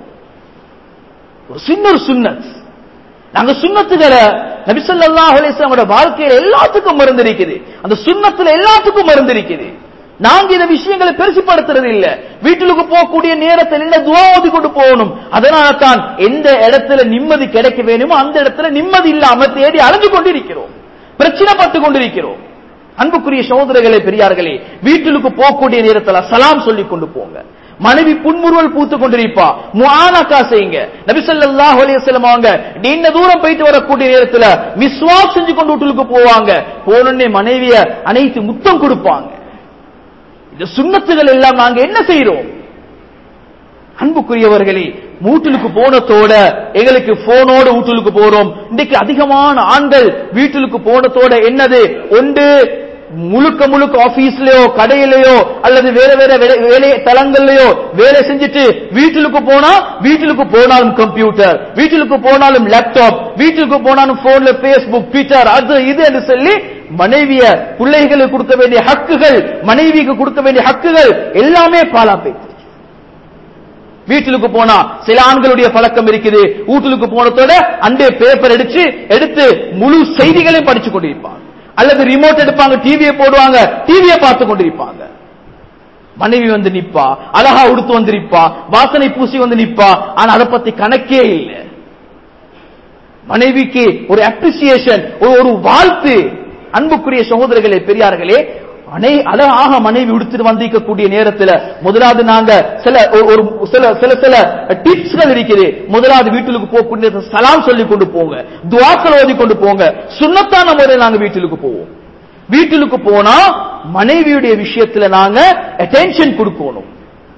ஒரு சின்ன ஒரு சுன்னத் நாங்க சுண்ணத்துகளை நபிசல்லாஹ் அலிஸ்லாமோட வாழ்க்கையில எல்லாத்துக்கும் மருந்து இருக்குது அந்த சுண்ணத்துல எல்லாத்துக்கும் மருந்து இருக்குது நாங்க இந்த விஷயங்களை பெருசுப்படுத்துறது இல்ல வீட்டுக்கு போகக்கூடிய நேரத்தில் என்ன துவா ஓதி கொண்டு போகணும் அதனால தான் எந்த இடத்துல நிம்மதி கிடைக்க வேணுமோ அந்த இடத்துல நிம்மதி இல்லாம தேடி அலைஞ்சு கொண்டிருக்கிறோம் பிரச்சனை பட்டு கொண்டிருக்கிறோம் அன்புக்குரிய சகோதரர்களே பெரியார்களே வீட்டுக்கு போகக்கூடிய நேரத்தில் சலாம் சொல்லி கொண்டு போங்க மனைவி புன்முறுவல் பூத்து கொண்டிருப்பா முஆனகா செய்யுங்க நபி ஸல்லல்லாஹு அலைஹி வஸல்லம் அவங்க நீண்ட தூரம் போயிட்டு வரக்கூடிய நேரத்துல மிஸ்வாக் செஞ்சு கொண்டு வீட்டுக்கு போவாங்க போனோடனே மனைவிய அனைத்து முத்தம் கொடுப்பாங்க இந்த சுண்ணத்துகள் எல்லாம் நாங்க என்ன செய்யறோம் அன்புக்குரியவர்களே வீட்டுக்கு போனதோட எங்களுக்கு போனோட வீட்டுக்கு போறோம் இன்னைக்கு அதிகமான ஆண்கள் வீட்டுக்கு போனதோட என்னது ஒன்று முழுக்க முழுக்க ஆபீஸ்லயோ கடையிலயோ அல்லது வேற வேற வேலை- வேலை தளங்கள்லயோ வேலை செஞ்சுட்டு வீட்டுக்கு போனா வீட்டுக்கு போனாலும் கம்ப்யூட்டர் வீட்டுக்கு போனாலும் லேப்டாப் வீட்டுக்கு போனாலும் போன்ல பேஸ்புக் ட்விட்டர் அது இது என்று சொல்லி மனைவிய பிள்ளைகளுக்கு கொடுக்க வேண்டிய ஹக்குகள் மனைவிக்கு கொடுக்க வேண்டிய ஹக்குகள் எல்லாமே பாலா போயிடுச்சு வீட்டுக்கு போனா சில ஆண்களுடைய பழக்கம் இருக்குது வீட்டுக்கு போனதோட அண்டே பேப்பர் அடிச்சு எடுத்து முழு செய்திகளையும் படிச்சு கொண்டிருப்பாங்க அல்லது ரிமோட் எடுப்பாங்க டிவியை போடுவாங்க டிவியை பார்த்து கொண்டிருப்பாங்க மனைவி வந்து நிப்பா அழகா உடுத்து வந்து நிப்பா வாசனை பூசி வந்து நிப்பா ஆனா அதை பத்தி கணக்கே இல்லை மனைவிக்கு ஒரு அப்ரிசியேஷன் ஒரு வாழ்த்து அன்புக்குரிய சகோதரர்களே பெரியார்களே அனை அழகாக மனைவி உடுத்துட்டு வந்திருக்கக்கூடிய நேரத்துல முதலாவது நாங்க சில ஒரு ஒரு சில சில சில டிப்ஸ்கள் இருக்குது முதலாவது வீட்டுக்கு போகக்கூடிய நேரத்துல சலாம் சொல்லி கொண்டு போங்க துவாக்கள் ஓதி கொண்டு போங்க சுண்ணத்தான முறையில் நாங்க வீட்டுக்கு போவோம் வீட்டுக்கு போனா மனைவியுடைய விஷயத்துல நாங்க அட்டென்ஷன் கொடுக்கணும்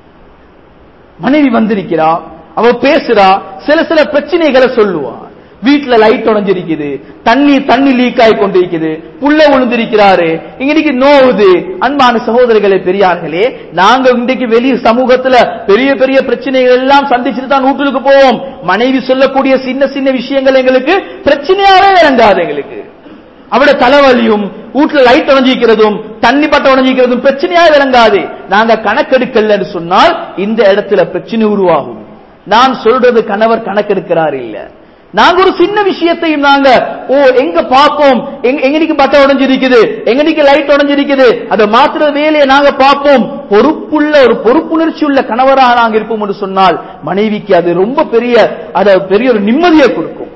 மனைவி வந்திருக்கிறா அவ பேசுறா சில சில பிரச்சனைகளை சொல்லுவா வீட்டுல லைட் உடஞ்சிருக்குது தண்ணி தண்ணி லீக் ஆகி கொண்டிருக்குது புள்ள விழுந்திருக்கிறாரு இன்னைக்கு நோவுது அன்பான சகோதரர்களே பெரியார்களே நாங்க இன்றைக்கு வெளி சமூகத்துல பெரிய பெரிய பிரச்சனைகள் எல்லாம் சந்திச்சுட்டு தான் வீட்டுக்கு போவோம் மனைவி சொல்லக்கூடிய சின்ன சின்ன விஷயங்கள் எங்களுக்கு பிரச்சனையாவே இறங்காது எங்களுக்கு அவட தலைவலியும் வீட்டுல லைட் உடஞ்சிக்கிறதும் தண்ணி பட்ட உடஞ்சிக்கிறதும் பிரச்சனையா விளங்காது நாங்க கணக்கெடுக்கலன்னு சொன்னால் இந்த இடத்துல பிரச்சனை உருவாகும் நான் சொல்றது கணவர் கணக்கெடுக்கிறார் இல்ல நாங்க ஒரு சின்ன விஷயத்தையும் நாங்க ஓ எங்க பார்ப்போம் எங்க- எங்கனிக்கு பட்ட உடஞ்சிருக்குது எங்கனிக்கு லைட் உடஞ்சிருக்குது அதை மாத்துற வேலையை நாங்க பார்ப்போம் பொறுப்புள்ள ஒரு பொறுப்புணர்ச்சி உள்ள கணவராக நாங்க இருப்போம் என்று சொன்னால் மனைவிக்கு அது ரொம்ப பெரிய அத பெரிய ஒரு நிம்மதியை கொடுக்கும்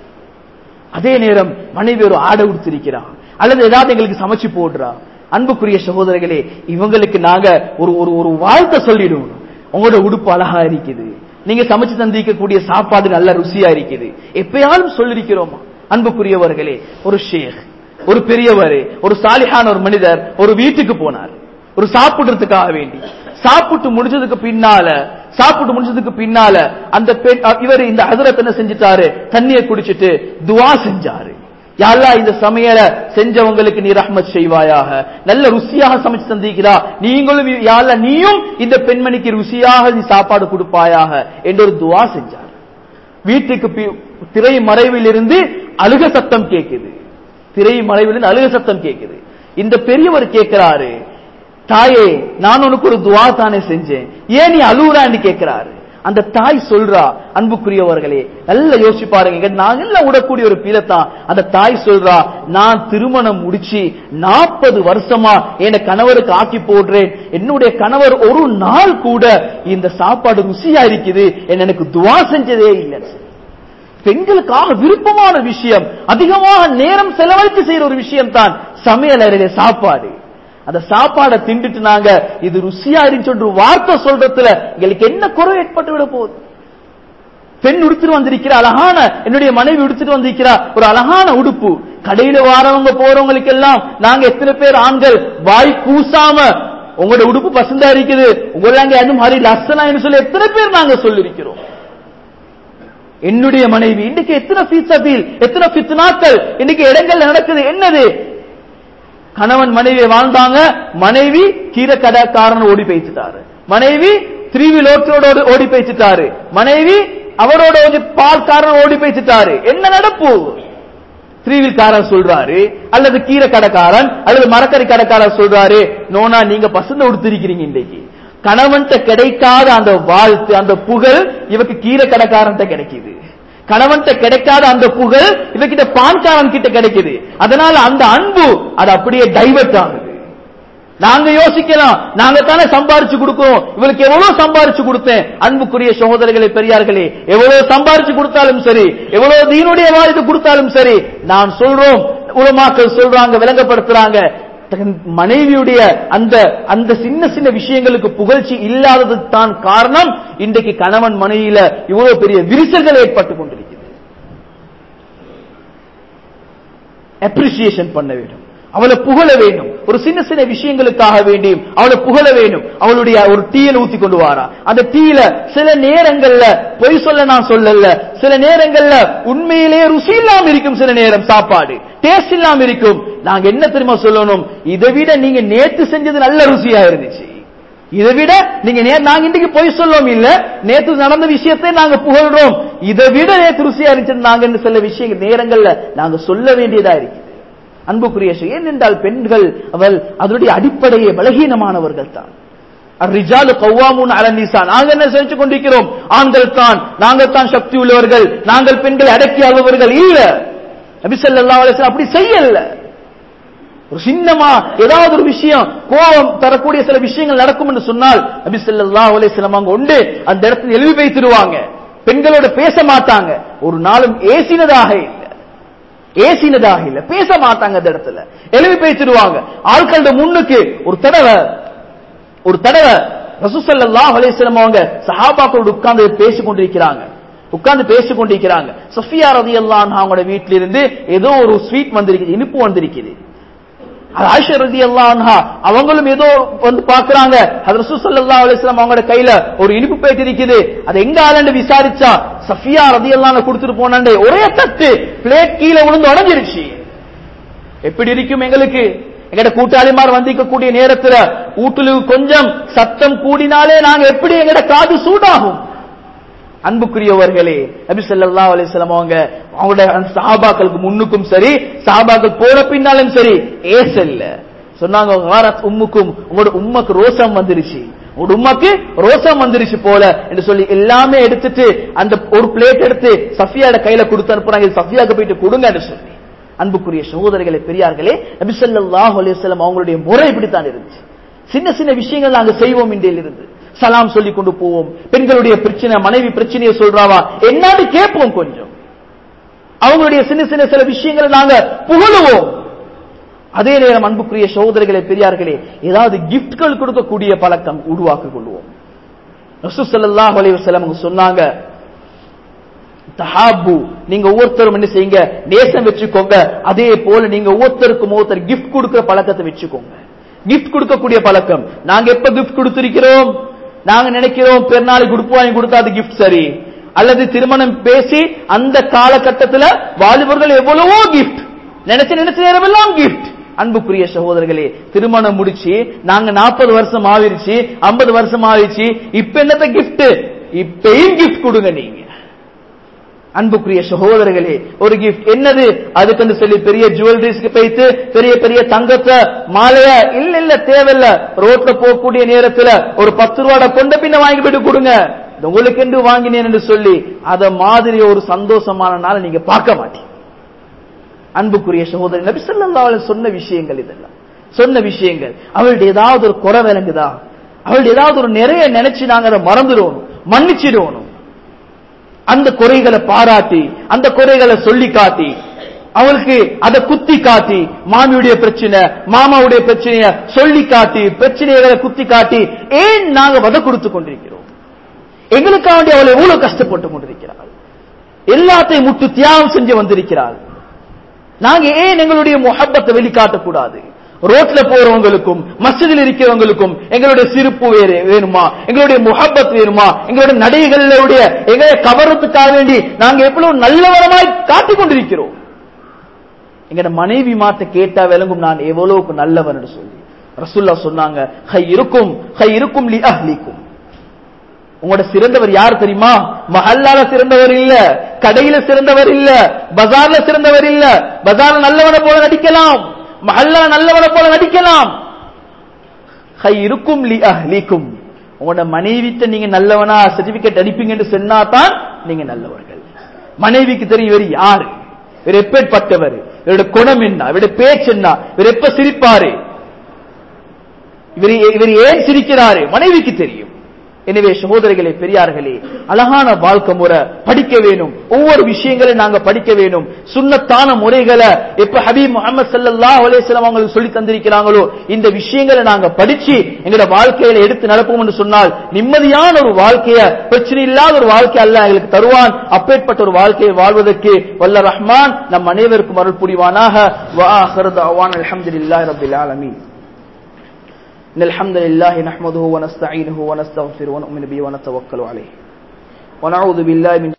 அதே நேரம் மனைவி ஒரு ஆடை உடுத்திருக்கிறா அல்லது ஏதாவது எங்களுக்கு சமைச்சு போடுறா அன்புக்குரிய சகோதரர்களே இவங்களுக்கு நாங்க ஒரு ஒரு ஒரு வாழ்த்தை சொல்லிடுவோம் உங்களோட உடுப்பு அழகா இருக்குது நீங்க சமைச்சு தந்திக்கக்கூடிய சாப்பாடு நல்ல ருசியா இருக்குது எப்பயாலும் சொல்லிருக்கிறோமா அன்புக்குரியவர்களே ஒரு ஷேக் ஒரு பெரியவர் ஒரு சாலிஹான ஒரு மனிதர் ஒரு வீட்டுக்கு போனார் ஒரு சாப்பிடுறதுக்காக வேண்டி சாப்பிட்டு முடிஞ்சதுக்கு பின்னால சாப்பிட்டு முடிஞ்சதுக்கு பின்னால அந்த பெண் அ, இவர் இந்த ஹதரத் என்ன செஞ்சிட்டாரு தண்ணியை குடிச்சிட்டு துவா செஞ்சாரு யாழ்லா இந்த சமையலை செஞ்சவங்களுக்கு நீ ரஹ்மத் செய்வாயாக நல்ல ருசியாக சமைச்சு தந்திக்கிறா நீங்களும் யாழ்லா நீயும் இந்த பெண்மணிக்கு ருசியாக நீ சாப்பாடு கொடுப்பாயாக என்று ஒரு துவா செஞ்சார் வீட்டுக்கு பி- திரை மறைவில் இருந்து அழுக சத்தம் கேக்குது திரை மறைவில் இருந்து அழுக சத்தம் கேக்குது இந்த பெரியவர் கேட்கிறாரு தாயே நான் உனக்கு ஒரு துவா தானே செஞ்சேன் ஏன் நீ அழுகுறான்னு கேட்கிறாரு அந்த தாய் சொல்றா அன்புக்குரியவர்களே நல்லா யோசிச்சு பாருங்க இங்க நான் எல்லாம் விடக்கூடிய ஒரு பீலத்தான் அந்த தாய் சொல்றா நான் திருமணம் முடிச்சு நாற்பது வருஷமா என் கணவருக்கு ஆக்கி போடுறேன் என்னுடைய கணவர் ஒரு நாள் கூட இந்த சாப்பாடு ருசியா இருக்குது என்ன எனக்கு துவா செஞ்சதே இல்லை பெண்களுக்காக விருப்பமான விஷயம் அதிகமாக நேரம் செலவழித்து செய்யற ஒரு விஷயம் தான் சமையல் அறையில சாப்பாடு அந்த சாப்பாடை திண்டுட்டு நாங்க இது ருசியா இருந்துச்சு ஒரு வார்த்தை சொல்றதுல எங்களுக்கு என்ன குறை ஏற்பட்டு விட போகுது பெண் உடுத்துட்டு வந்திருக்கிற அழகான என்னுடைய மனைவி உடுத்துட்டு வந்திருக்கிறா ஒரு அழகான உடுப்பு கடையில வாரவங்க போறவங்களுக்கு எல்லாம் நாங்க எத்தனை பேர் ஆண்கள் வாய் கூசாம உங்களோட உடுப்பு பசந்தா இருக்குது உங்களாங்க அது மாதிரி லசனான்னு சொல்லி எத்தனை பேர் நாங்க சொல்லிருக்கிறோம் என்னுடைய மனைவி இன்னைக்கு எத்தனை ஃபீல் எத்தனை ஃபித்னாக்கள் இன்னைக்கு இடங்கள் நடக்குது என்னது கணவன் மனைவி வாழ்ந்தாங்க மனைவி கீரை கடைக்காரன் ஓடி போய்ச்சிட்டாரு மனைவி த்ரீ வீல் ஓட்டரோட ஓடி போய்ச்சிட்டாரு மனைவி அவரோட ஒரு பால்காரன் ஓடி போய்ச்சிட்டாரு என்ன நடப்பு த்ரீவில் சொல்றாரு அல்லது கீரை கடைக்காரன் அல்லது மரக்கறி கடைக்காரன் சொல்றாரு நோனா நீங்க பசந்த உடுத்திருக்கிறீங்க இன்னைக்கு கணவன்கிட்ட கிடைக்காத அந்த வாழ்த்து அந்த புகழ் இவக்கு கீரை கடைக்காரன்ட்ட கிடைக்குது கணவன்கிட்ட கிடைக்காத அந்த புகழ் இவகிட்ட பான்காரன் கிட்ட கிடைக்குது அதனால அந்த அன்பு அது அப்படியே டைவர்ட் ஆகுது நாங்க யோசிக்கலாம் நாங்க தானே சம்பாரிச்சு கொடுக்கிறோம் இவளுக்கு எவ்வளவு சம்பாரிச்சு கொடுத்தேன் அன்புக்குரிய சகோதரர்களே பெரியார்களே எவ்வளவு சம்பாரிச்சு கொடுத்தாலும் சரி எவ்வளவு தீனுடைய வாழ்க்கை கொடுத்தாலும் சரி நான் சொல்றோம் உலமாக்கள் சொல்றாங்க விளங்கப்படுத்துறாங்க தன் மனைவியுடைய அந்த அந்த சின்ன சின்ன விஷயங்களுக்கு புகழ்ச்சி இல்லாததுக்கு தான் காரணம் இன்றைக்கு கணவன் மனைவியில இவ்வளவு பெரிய விரிசல்கள் ஏற்பட்டு கொண்டிருக்கிறது அப்ரிசியேஷன் பண்ண வேண்டும் அவளை புகழ வேண்டும் ஒரு சின்ன சின்ன விஷயங்களுக்காக வேண்டியும் அவளை புகழ வேண்டும் அவளுடைய ஒரு டீயில் ஊத்தி கொண்டு வாரா அந்த டீல சில நேரங்கள்ல பொய் சொல்ல நான் சொல்லல சில நேரங்கள்ல உண்மையிலே ருசி இல்லாம இருக்கும் சில நேரம் சாப்பாடு டேஸ்ட் இல்லாம இருக்கும் நாங்க என்ன தெரியுமா சொல்லணும் இதை விட நீங்க நேத்து செஞ்சது நல்ல ருசியா இருந்துச்சு இதை விட நீங்க நே நாங்க இன்னைக்கு பொய் சொல்லவும் இல்ல நேத்து நடந்த விஷயத்தை நாங்க புகழ்றோம் இதை விட நேத்து ருசியா இருந்துச்சு நாங்க சில விஷயங்கள் நேரங்கள்ல நாங்க சொல்ல வேண்டியதா இருக்கு அன்புக்குரிய ஏனென்றால் பெண்கள் அவள் அதனுடைய அடிப்படையே பலகீனமானவர்கள் தான் ரிஜாலு கௌவாமுன் அலநிசா நாங்க என்ன செஞ்சு கொண்டிருக்கிறோம் ஆண்கள் தான் நாங்கள் தான் சக்தி உள்ளவர்கள் நாங்கள் பெண்களை அடக்கி ஆள்பவர்கள் இல்ல நபிசல்லா அலிஸ்லாம் அப்படி செய்யல ஒரு சின்னமா ஏதாவது ஒரு விஷயம் கோபம் தரக்கூடிய சில விஷயங்கள் நடக்கும் என்று சொன்னால் நபிசல்லா அலிஸ்லாம் அங்க உண்டு அந்த இடத்துல எழுதி வைத்திருவாங்க பெண்களோட பேச மாட்டாங்க ஒரு நாளும் ஏசினதாக இல்லை ஏசினதாக இல்ல பேச மாட்டாங்க அந்த இடத்துல எழுதி பேசிடுவாங்க ஆட்களோட முன்னுக்கு ஒரு தடவை ஒரு தடவை ரசூசல்லா அலிஸ்லாம் அவங்க சஹாபாக்களோட உட்கார்ந்து பேசி கொண்டிருக்கிறாங்க உட்கார்ந்து பேசி கொண்டிருக்கிறாங்க சஃபியா ரதி அல்லான் அவங்களோட வீட்டில இருந்து ஏதோ ஒரு ஸ்வீட் வந்திருக்குது இனிப்பு வந்திருக்குது ஆயிஷா ரதி அல்லான்ஹா அவங்களும் ஏதோ வந்து பாக்குறாங்க அது ரசூசல்லா அலிஸ்லாம் அவங்களோட கையில ஒரு இனிப்பு பேட்டு இருக்குது அது எங்க ஆளுன்னு விசாரிச்சா சஃபியா ரதி அல்லான கொடுத்துட்டு போனாண்டே ஒரே தட்டு பிளேட் கீழே விழுந்து உடஞ்சிருச்சு எப்படி இருக்கும் எங்களுக்கு எங்கட கூட்டாளிமார் வந்திக்கக்கூடிய நேரத்துல வீட்டுல கொஞ்சம் சத்தம் கூடினாலே நாங்க எப்படி எங்கட காது சூடாகும் அன்புக்குரியவர்களே நபி சொல்லா அலிஸ்லாம் அவங்க அவங்களோட சாபாக்களுக்கு முன்னுக்கும் சரி சாபாக்கள் போன பின்னாலும் சரி ஏசல்ல சொன்னாங்க உம்முக்கும் உங்களோட உம்மக்கு ரோசம் வந்துருச்சு உங்களோட உம்மக்கு ரோசம் வந்துருச்சு போல என்று சொல்லி எல்லாமே எடுத்துட்டு அந்த ஒரு பிளேட் எடுத்து சஃபியாட கையில கொடுத்து அனுப்புறாங்க சஃபியாக்கு போயிட்டு கொடுங்கன்னு சொல்லி அன்புக்குரிய சகோதரர்களே பெரியார்களே நபிசல்லாஹ் அலிஸ்லாம் அவங்களுடைய முறை இப்படித்தான் இருந்துச்சு சின்ன சின்ன விஷயங்கள் நாங்க செய்வோம் இன்றையில் இருந்து சலாம் சொல்லி கொண்டு போவோம் பெண்களுடைய பிரச்சனை மனைவி பிரச்சனையை சொல்றாவா என்னன்னு கேட்போம் கொஞ்சம் அவங்களுடைய சின்ன சின்ன சில விஷயங்களை நாங்க புகழுவோம் அதே நேரம் அன்புக்குரிய சகோதரர்களே பெரியார்களே ஏதாவது கிஃப்ட்கள் கொடுக்கக்கூடிய பழக்கம் உருவாக்கிக் கொள்வோம் ரசூசல்லாஹ் அலைவசலம் சொன்னாங்க தஹாபு நீங்க ஒவ்வொருத்தரும் என்ன செய்யுங்க நேசம் வச்சுக்கோங்க அதே போல நீங்க ஒவ்வொருத்தருக்கும் ஒவ்வொருத்தர் கிஃப்ட் கொடுக்கிற பழக்கத்தை வச்சுக்கோங்க கிஃப்ட் கொடுக்கக்கூடிய பழக்கம் நாங்க எப்ப கிஃப்ட் கொடுத்திருக்கிறோம் நாங்க நினைக்கிறோம் பெருநாளைக்கு கொடுப்பு வாங்கி கொடுத்தா அது கிஃப்ட் சரி அல்லது திருமணம் பேசி அந்த காலகட்டத்தில் வாலிபர்கள் எவ்வளவோ கிஃப்ட் நினைச்ச நினைச்ச நேரமெல்லாம் கிஃப்ட் அன்புக்குரிய சகோதரர்களே திருமணம் முடிச்சு நாங்க நாற்பது வருஷம் ஆவிருச்சு ஐம்பது வருஷம் ஆவிருச்சு இப்ப என்னத்த கிஃப்ட் இப்பயும் கிஃப்ட் கொடுங்க நீங்க அன்புக்குரிய சகோதரர்களே ஒரு கிஃப்ட் என்னது அதுக்கு சொல்லி பெரிய ஜுவல்லரிஸ்க்கு போயிட்டு பெரிய பெரிய தங்கத்தை மாலைய இல்ல இல்ல தேவையில்ல ரோட்ல போகக்கூடிய நேரத்துல ஒரு பத்து ரூபாட கொண்ட பின்ன வாங்கி போயிட்டு கொடுங்க உங்களுக்கு என்று வாங்கினேன் என்று சொல்லி அத மாதிரி ஒரு சந்தோஷமான நாள் நீங்க பார்க்க மாட்டீங்க அன்புக்குரிய சகோதரர் நபி சொல்லா சொன்ன விஷயங்கள் இதெல்லாம் சொன்ன விஷயங்கள் அவளுடைய ஏதாவது ஒரு குறை விளங்குதா அவளுடைய ஏதாவது ஒரு நிறைய நினைச்சு நாங்க அதை மறந்துடுவோம் மன்னிச்சிடுவோம் அந்த குறைகளை பாராட்டி அந்த குறைகளை சொல்லி காட்டி அவளுக்கு அதை குத்தி காட்டி மாமியுடைய பிரச்சனை மாமாவுடைய பிரச்சனைய சொல்லி காட்டி பிரச்சனைகளை குத்தி காட்டி ஏன் நாங்க வத கொடுத்து கொண்டிருக்கிறோம் எங்களுக்காண்டி அவள் எவ்வளவு கஷ்டப்பட்டு கொண்டிருக்கிறாள் எல்லாத்தையும் முட்டு தியாகம் செஞ்சு வந்திருக்கிறாள் நாங்க ஏன் எங்களுடைய முகப்பத்தை வெளிக்காட்டக்கூடாது ரோட்ல போறவங்களுக்கும் மசிதில் இருக்கிறவங்களுக்கும் எங்களுடைய சிரிப்பு வேறு வேணுமா எங்களுடைய முகப்பத் வேணுமா எங்களுடைய நடைகளுடைய எங்களை கவரத்துக்காக வேண்டி நாங்க எவ்வளவு நல்லவரமாய் காட்டிக் கொண்டிருக்கிறோம் எங்கட மனைவி மாத்த கேட்டா விளங்கும் நான் எவ்வளவுக்கு நல்லவன் சொல்லி ரசுல்லா சொன்னாங்க ஹை இருக்கும் ஹை இருக்கும் லி அஹ்லிக்கும் உங்களோட சிறந்தவர் யார் தெரியுமா மஹல்லால சிறந்தவர் இல்ல கடையில சிறந்தவர் இல்ல பஜார்ல சிறந்தவர் இல்ல பஜார்ல நல்லவனை போல நடிக்கலாம் மஹல்லால நல்லவனை போல நடிக்கலாம் இருக்கும் லி அஹ்லிக்கும் உங்களோட மனைவிட்ட நீங்க நல்லவனா சர்டிபிகேட் அடிப்பீங்கன்னு சொன்னா தான் நீங்க நல்லவர்கள் மனைவிக்கு தெரியும் இவர் யாரு இவர் எப்பேற்பட்டவர் இவருடைய குணம் என்ன இவருடைய பேச்சு என்ன இவர் எப்ப சிரிப்பாரு இவர் இவர் ஏன் சிரிக்கிறாரு மனைவிக்கு தெரியும் எனவே சகோதரிகளே பெரியார்களே அழகான வாழ்க்கை முறை படிக்க வேணும் ஒவ்வொரு விஷயங்களை நாங்க படிக்க வேணும் சுண்ணத்தான முறைகளை எப்ப ஹபீப் முகமது சல்லாஹ் அலேஸ்லாம் அவங்களுக்கு சொல்லி தந்திருக்கிறாங்களோ இந்த விஷயங்களை நாங்க படிச்சு எங்களோட வாழ்க்கையில எடுத்து நடப்போம் என்று சொன்னால் நிம்மதியான ஒரு வாழ்க்கைய பிரச்சனை இல்லாத ஒரு வாழ்க்கை அல்ல எங்களுக்கு தருவான் அப்பேற்பட்ட ஒரு வாழ்க்கையை வாழ்வதற்கு வல்ல ரஹ்மான் நம் அனைவருக்கும் அருள் புரிவானாக அலமதுல்லாஹி ரபில் ஆலமீன் إن الحمد لله نحمده ونستعينه ونستغفره ونؤمن به ونتوكل عليه ونعوذ بالله من